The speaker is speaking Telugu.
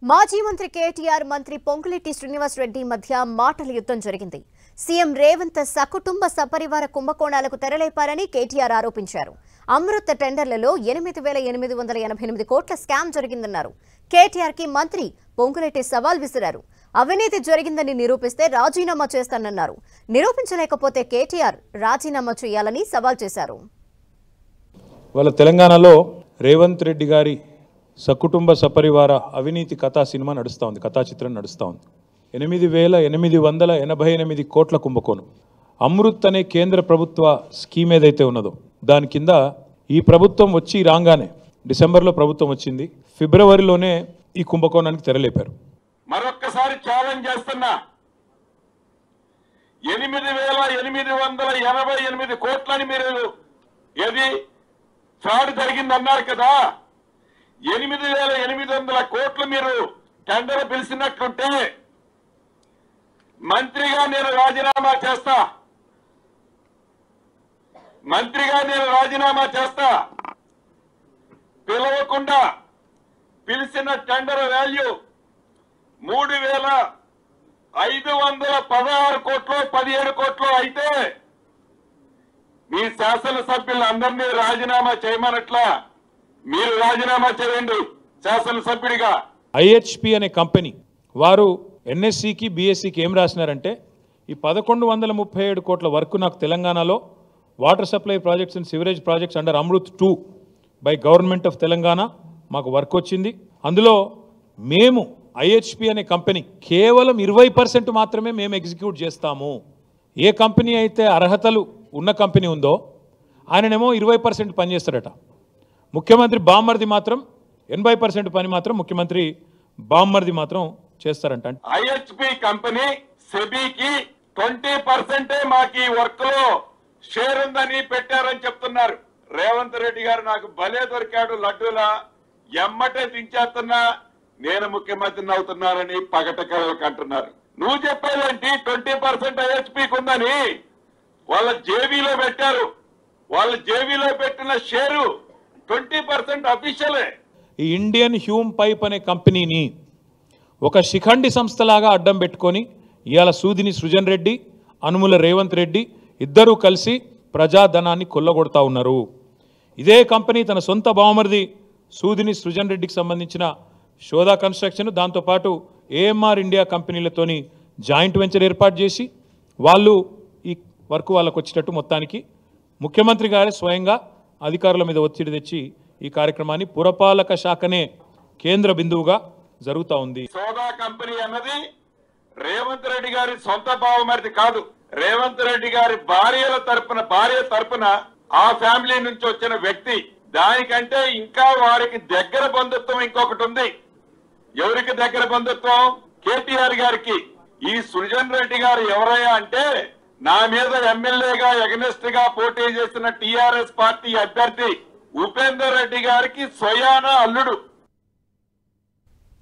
మాజీ మంత్రి కేటీఆర్ మంత్రి పొంగులేటి శ్రీనివాస్ రెడ్డి మధ్య మాటల యుద్ధం జరిగింది సీఎం రేవంత్ సకుటుంబ సపరివార కుంభకోణాలకు తెరలేపారని కేటీఆర్ ఆరోపించారు అమృత టెండర్లలో ఎనిమిది వేల ఎనిమిది వందల ఎనభై ఎనిమిది కోట్ల స్కామ్ జరిగిందన్నారు కేటీఆర్ కి మంత్రి పొంగులేటి సవాల్ విసిరారు అవినీతి జరిగిందని నిరూపిస్తే రాజీనామా చేస్తానన్నారు నిరూపించలేకపోతే కేటీఆర్ రాజీనామా చేయాలని సవాల్ చేశారు వాళ్ళ తెలంగాణలో రేవంత్ రెడ్డి గారి సకుటుంబ సపరివార అవినీతి కథా సినిమా నడుస్తూ ఉంది కథా చిత్రం నడుస్తూ ఉంది ఎనిమిది వేల ఎనిమిది వందల ఎనభై ఎనిమిది కోట్ల కుంభకోణం అమృత్ అనే కేంద్ర ప్రభుత్వ స్కీమ్ ఏదైతే ఉన్నదో దాని కింద ఈ ప్రభుత్వం వచ్చి రాగానే డిసెంబర్లో ప్రభుత్వం వచ్చింది ఫిబ్రవరిలోనే ఈ కుంభకోణానికి తెరలేపారు మరొక్కసారి ఛాలెంజ్ చేస్తున్నా ఎనిమిది వేల ఎనిమిది వందల ఎనభై ఎనిమిది కోట్లని మీరు ఏది ఫ్రాడ్ జరిగింది అన్నారు కదా ఎనిమిది వేల ఎనిమిది వందల కోట్లు మీరు టెండర్ పిలిచినట్లుంటే మంత్రిగా నేను రాజీనామా చేస్తా మంత్రిగా నేను రాజీనామా చేస్తా పిలవకుండా పిలిచిన టెండర్ వాల్యూ మూడు వేల ఐదు వందల పదహారు కోట్లు పదిహేడు కోట్లు అయితే మీ శాసనసభ్యులందరినీ రాజీనామా చేయమనట్లా మీరు రాజీనామా చేయండి శాసనసభ్యుడిగా ఐహెచ్పి అనే కంపెనీ వారు ఎన్ఎస్సికి బీఎస్సికి ఏం రాసినారంటే ఈ పదకొండు వందల ముప్పై ఏడు కోట్ల వర్క్ నాకు తెలంగాణలో water supply projects and sewerage projects under Amrut two by government of Telangana మాకు వర్క్ వచ్చింది అందులో మేము ఐహెచ్పి అనే కంపెనీ కేవలం ఇరవై పర్సెంట్ మాత్రమే మేము ఎగ్జిక్యూట్ చేస్తాము ఏ కంపెనీ అయితే అర్హతలు ఉన్న కంపెనీ ఉందో ఆయననేమో ఇరవై పర్సెంట్ పనిచేస్తాడట ముఖ్యమంత్రి బామ్మర్ది మాత్రం ఎనభై పర్సెంట్ పని మాత్రం ముఖ్యమంత్రి బామ్మర్ది మాత్రం చేస్తారంట అంటే ఐహెచ్పి కంపెనీ సెబీకి ట్వంటీ పర్సెంటే మాకు ఈ వర్క్ లో షేర్ ఉందని పెట్టారని చెప్తున్నారు రేవంత్ రెడ్డి గారు నాకు భలే దొరికాడు లడ్డూలా ఎమ్మటే దించేస్తున్నా నేను ముఖ్యమంత్రిని అవుతున్నానని పగట కళలకు అంటున్నారు నువ్వు చెప్పేదేంటి ట్వంటీ పర్సెంట్ ఐహెచ్పికి ఉందని వాళ్ళ జేబీలో పెట్టారు వాళ్ళ జేబీలో పెట్టిన షేరు ట్వంటీ పర్సెంట్ అఫీషియలే ఈ ఇండియన్ హ్యూమ్ పైప్ అనే కంపెనీని ఒక శిఖండి సంస్థలాగా అడ్డం పెట్టుకొని ఇవాళ సూదిని సృజన్ రెడ్డి అనుముల రేవంత్ రెడ్డి ఇద్దరూ కలిసి ప్రజాధనాన్ని కొల్లగొడతా ఉన్నారు ఇదే కంపెనీ తన సొంత బావమరిది సూదిని సృజన్ రెడ్డికి సంబంధించిన శోధా కన్స్ట్రక్షన్ దాంతోపాటు ఏఎంఆర్ ఇండియా కంపెనీలతోని జాయింట్ వెంచర్ ఏర్పాటు చేసి వాళ్ళు ఈ వర్క్ వాళ్ళకు వచ్చేటట్టు మొత్తానికి ముఖ్యమంత్రి గారే స్వయంగా అధికారుల మీద ఒత్తిడి తెచ్చి ఈ కార్యక్రమాన్ని పురపాలక శాఖనే కేంద్ర బిందువుగా జరుగుతూ ఉంది సోదా కంపెనీ అన్నది రేవంత్ రెడ్డి గారి సొంత బావమరిది కాదు రేవంత్ రెడ్డి గారి భార్యల తరపున భార్య తరపున ఆ ఫ్యామిలీ నుంచి వచ్చిన వ్యక్తి దానికంటే ఇంకా వారికి దగ్గర బంధుత్వం ఇంకొకటి ఉంది ఎవరికి దగ్గర బంధుత్వం కేటీఆర్ గారికి ఈ సృజన్ రెడ్డి గారు ఎవరయ్యా అంటే నా మీద ఎమ్మెల్యేగా ఎగనెస్ట్ గా పోటీ చేసిన టిఆర్ఎస్ పార్టీ అభ్యర్థి ఉపేందర్ రెడ్డి గారికి స్వయాన అల్లుడు